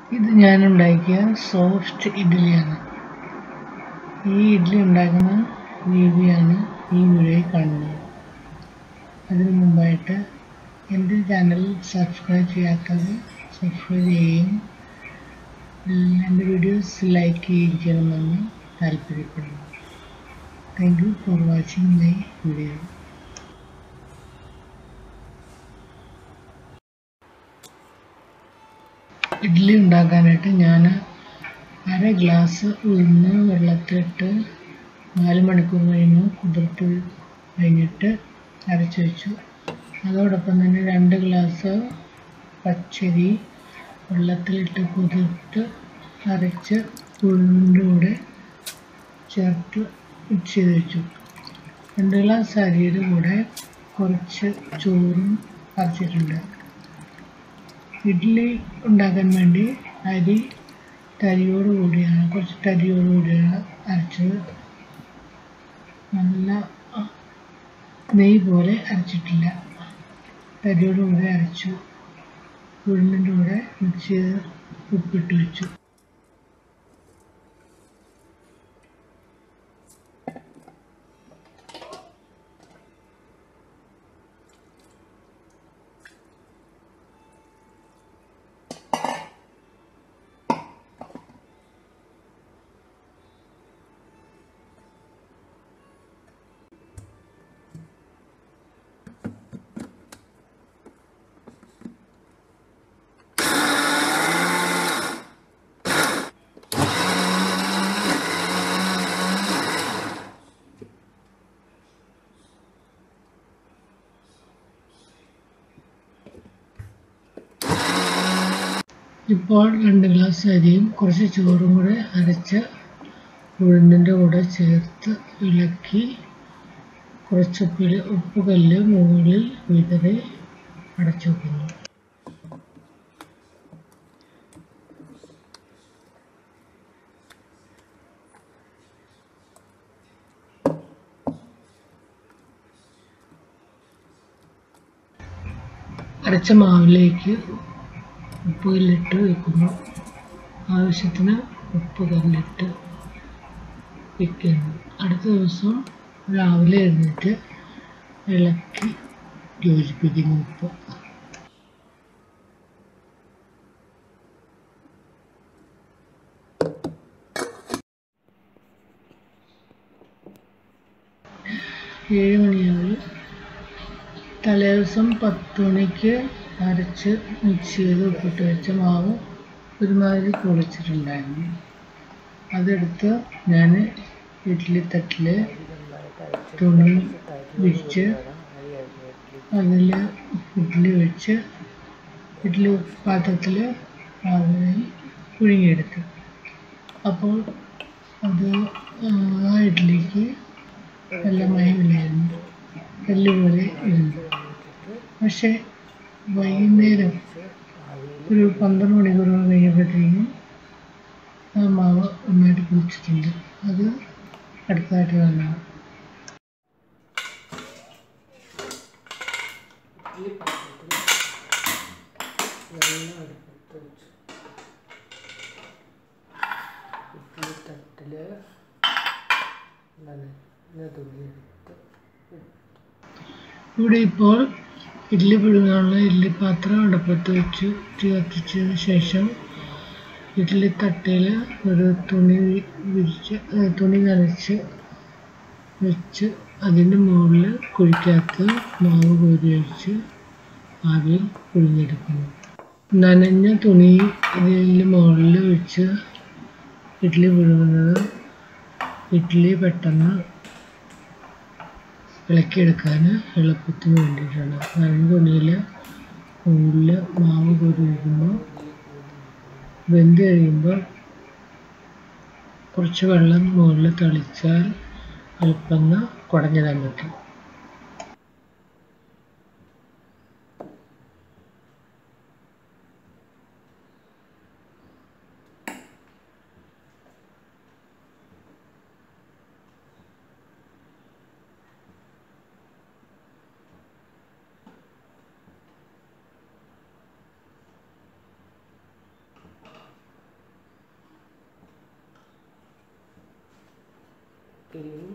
ഇത് ഞാൻ ഉണ്ടാക്കിയ സോഫ്റ്റ് ഇഡ്ഡലിയാണ് ഈ ഇഡ്ഡലി ഉണ്ടാക്കുന്ന രീതിയാണ് ഈ വീഡിയോയിൽ കാണുന്നത് അതിനു മുമ്പായിട്ട് എൻ്റെ ചാനൽ സബ്സ്ക്രൈബ് ചെയ്യാത്തത് സബ്സ്ക്രൈബ് ചെയ്യുകയും എൻ്റെ വീഡിയോസ് ലൈക്ക് ചെയ്യുകയും ചെയ്യണമെന്ന് താല്പര്യപ്പെടുന്നു thank you for watching my video idli ഉണ്ടാക്കാനായിട്ട് ഞാൻ അര ഗ്ലാസ് ഉഴുന്ന് വെള്ളത്തിലിട്ട് നാല് മണിക്കൂർ കഴിഞ്ഞ് കുതിർത്ത് കഴിഞ്ഞിട്ട് അരച്ച് വെച്ചു അതോടൊപ്പം തന്നെ രണ്ട് ഗ്ലാസ് പച്ചരി വെള്ളത്തിലിട്ട് കുതിർത്ത് അരച്ച് ഉഴുന്നിൻ്റെ കൂടെ ചേർത്ത് മിക്സ് ചെയ്ത് വെച്ചു രണ്ട് ഗ്ലാസ് അരിയുടെ കൂടെ കുറച്ച് ചോറും അരച്ചിട്ടുണ്ട് ഇഡ്ഡലി ഉണ്ടാക്കാൻ വേണ്ടി അരി തരിയോട് കൂടിയാണ് കുറച്ച് തരിയോട് കൂടിയാണ് അരച്ചത് നല്ല നെയ്യ് പോലെ അരച്ചിട്ടില്ല തരിയോട് കൂടി അരച്ചു ഉഴുന്നിൻ്റെ കൂടെ മിക്സ് ചെയ്ത് ഉപ്പിട്ട് വെച്ചു ഇപ്പോൾ രണ്ട് ഗ്ലാസ് അരിയും കുറച്ച് ചോറും കൂടെ അരച്ച് ഉഴുന്നിൻ്റെ കൂടെ ചേർത്ത് ഇളക്കി കുറച്ച് ഉപ്പിൽ ഉപ്പ് കല്ല് മുകളിൽ വിതറി അടച്ചു വെക്കുന്നു അരച്ച മാവിലേക്ക് ഉപ്പ് കല്ലിട്ട് വെക്കുന്നു ആവശ്യത്തിന് ഉപ്പ് കല്ലിട്ട് വെക്കുന്നു അടുത്ത ദിവസം രാവിലെ എഴുന്നേറ്റ് ഇളക്കി യോജിപ്പിക്കുന്നു ഉപ്പ് ഏഴ് മണിയായി തലേദിവസം പത്ത് മണിക്ക് അരച്ച് മിക്സ് ചെയ്ത് ഉപ്പിട്ട് വെച്ച മാവ് ഒരുമാതിരി കുളിച്ചിട്ടുണ്ടായിരുന്നു അതെടുത്ത് ഞാൻ ഇഡ്ഡലി തട്ടിൽ തുണി വിരിച്ച് അതിൽ ഇഡ്ഡലി വെച്ച് ഇഡ്ഡലി പാത്രത്തിൽ പാകമായി പുഴുങ്ങിയെടുത്തു അപ്പോൾ അത് ആ ഇഡ്ഡലിക്ക് നല്ല മയമില്ലായിരുന്നു കല്ല് പോലെ ഇരുന്നു പക്ഷേ വൈകുന്നേരം ഒരു പന്ത്രണ്ട് മണിക്കൂർ കഴിഞ്ഞപ്പോഴത്തേക്കും ആ മാവ് നന്നായിട്ട് കുളിച്ചിട്ടുണ്ട് അത് അടുത്തതായിട്ട് കാണാം വെള്ളം അടുപ്പത്ത് വെച്ചു ഇഡ്ഡലി തട്ടിൽ നനഞ്ഞ തുണിയെടുത്ത് ഇവിടെ ഇപ്പോൾ ഇഡ്ഡലി പുഴുങ്ങാനുള്ള ഇഡ്ഡലി പാത്രം അടുപ്പത്ത് വെച്ചു തീ കത്തിച്ചതിന് ശേഷം ഇഡ്ഡലി തട്ടയിൽ ഒരു തുണി വിരിച്ച് തുണി നനച്ച് വെച്ച് അതിൻ്റെ മുകളിൽ കുഴിക്കകത്ത് മാവ് കോരി വെച്ച് ആവിയിൽ പുഴുങ്ങിയെടുക്കുന്നു നനഞ്ഞ തുണി ഇതിൻ്റെ മുകളിൽ വെച്ച് ഇഡ്ഡലി പുഴുങ്ങുന്നത് ഇഡ്ഡലി പെട്ടെന്ന് ഇളക്കിയെടുക്കാൻ എളുപ്പത്തിന് വേണ്ടിയിട്ടാണ് നനഞ്ഞ തുണിയിൽ മുകളിൽ മാവ് കോരി വയ്ക്കുമ്പോൾ വെന്ത് കഴിയുമ്പോൾ കുറച്ച് വെള്ളം മുകളിൽ തളിച്ചാൽ എളുപ്പം കുടഞ്ഞിടാൻ പറ്റും ശർക്കരയും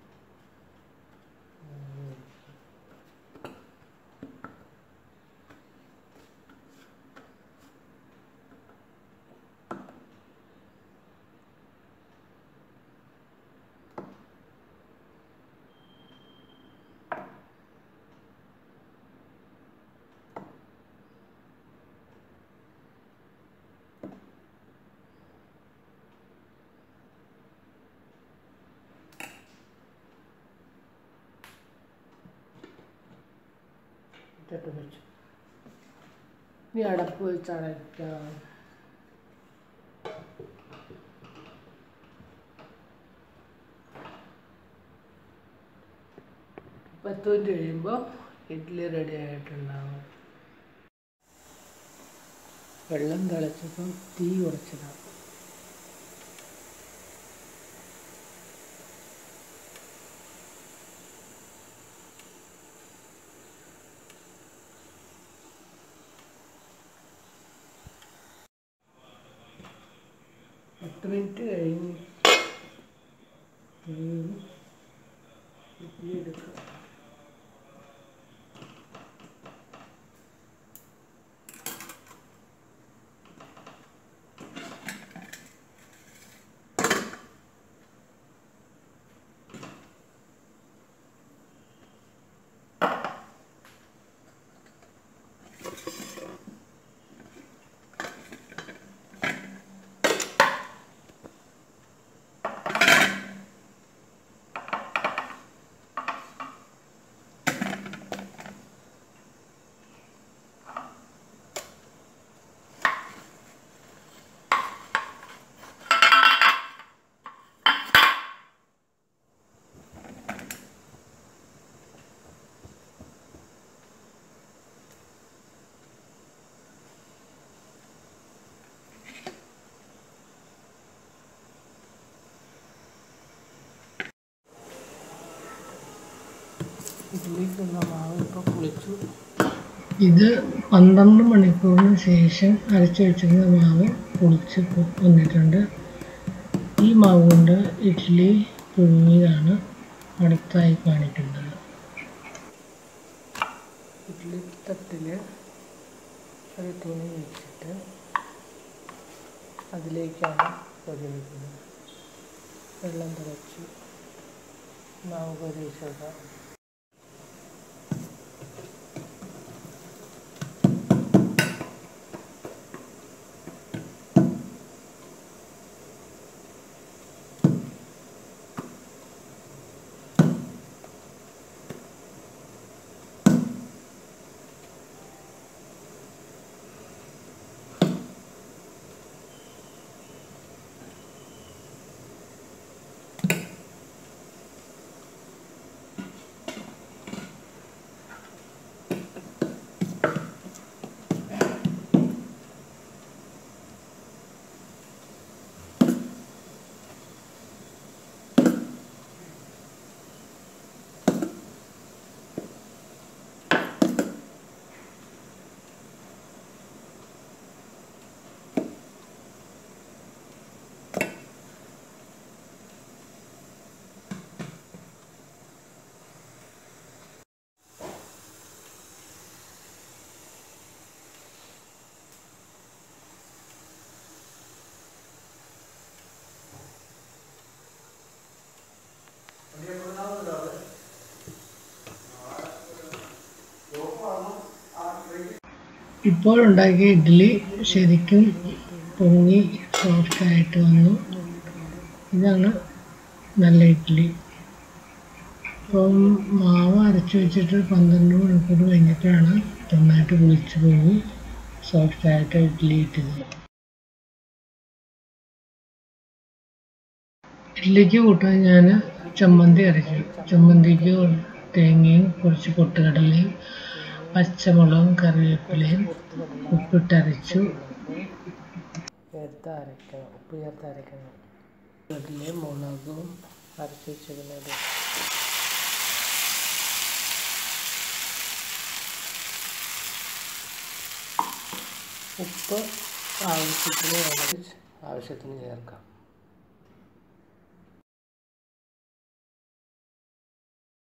ഇട്ടിട്ട് വെച്ചു ഇനി അടപ്പ് വെച്ച് അടയ്ക്കാം പത്ത് മിനിറ്റ് കഴിയുമ്പോൾ ഇഡ്ഡലി റെഡി ആയിട്ടുണ്ടാവും വെള്ളം തിളച്ചപ്പോൾ തീ കുറച്ചതാണ് പത്ത് മിനിറ്റ് കഴിഞ്ഞ് ഉം. ഇഡ്ഡലി എടുക്കാം ഇഡ്ഡലിക്കുള്ള മാവ് ഇപ്പോൾ കുളിച്ചു ഇത് പന്ത്രണ്ട് മണിക്കൂറിന് ശേഷം അരച്ചു വെച്ചിരുന്ന മാവ് പൊളിച്ച് പൊ- വന്നിട്ടുണ്ട് ഈ മാവ് കൊണ്ട് ഇഡ്ഡലി പുഴുങ്ങിയതാണ് അടുത്തായി കാണിക്കുന്നത് ഇഡ്ഡലി തട്ടിൽ ഒരു തുണി വെച്ചിട്ട് അതിലേക്കാണ് പൊടി വയ്ക്കുന്നത് വെള്ളം തിളച്ചു മാവ് പൊരിച്ചതാണ് ഇപ്പോൾ ഉണ്ടാക്കിയ ഇഡ്ഡലി ശരിക്കും പൊങ്ങി സോഫ്റ്റ് ആയിട്ട് വന്നു ഇതാണ് നല്ല ഇഡ്ഡലി ഇപ്പം മാവ് അരച്ച് വെച്ചിട്ട് പന്ത്രണ്ട് മണിക്കൂർ കഴിഞ്ഞിട്ടാണ് നന്നായിട്ട് പുളിച്ച് പോയി സോഫ്റ്റ് ആയിട്ട് ഇഡ്ഡലി ഇട്ടത് ഇഡ്ഡലിക്ക് കൂട്ടാൻ ഞാൻ ചമ്മന്തി അരച്ചു ചമ്മന്തിക്ക് തേങ്ങയും കുറച്ച് പൊട്ടുകടലയും പച്ചമുളകും കറിവേപ്പിലയും ഉപ്പിട്ടരച്ചു ചേർത്ത് അരയ്ക്കണം ഉപ്പ് ചേർത്ത് അരയ്ക്കണം കടലേ മുളകും അരച്ച് വെച്ചിരുന്നത് ഉപ്പ് ആവശ്യത്തിന് വേണം ആവശ്യത്തിന് ചേർക്കാം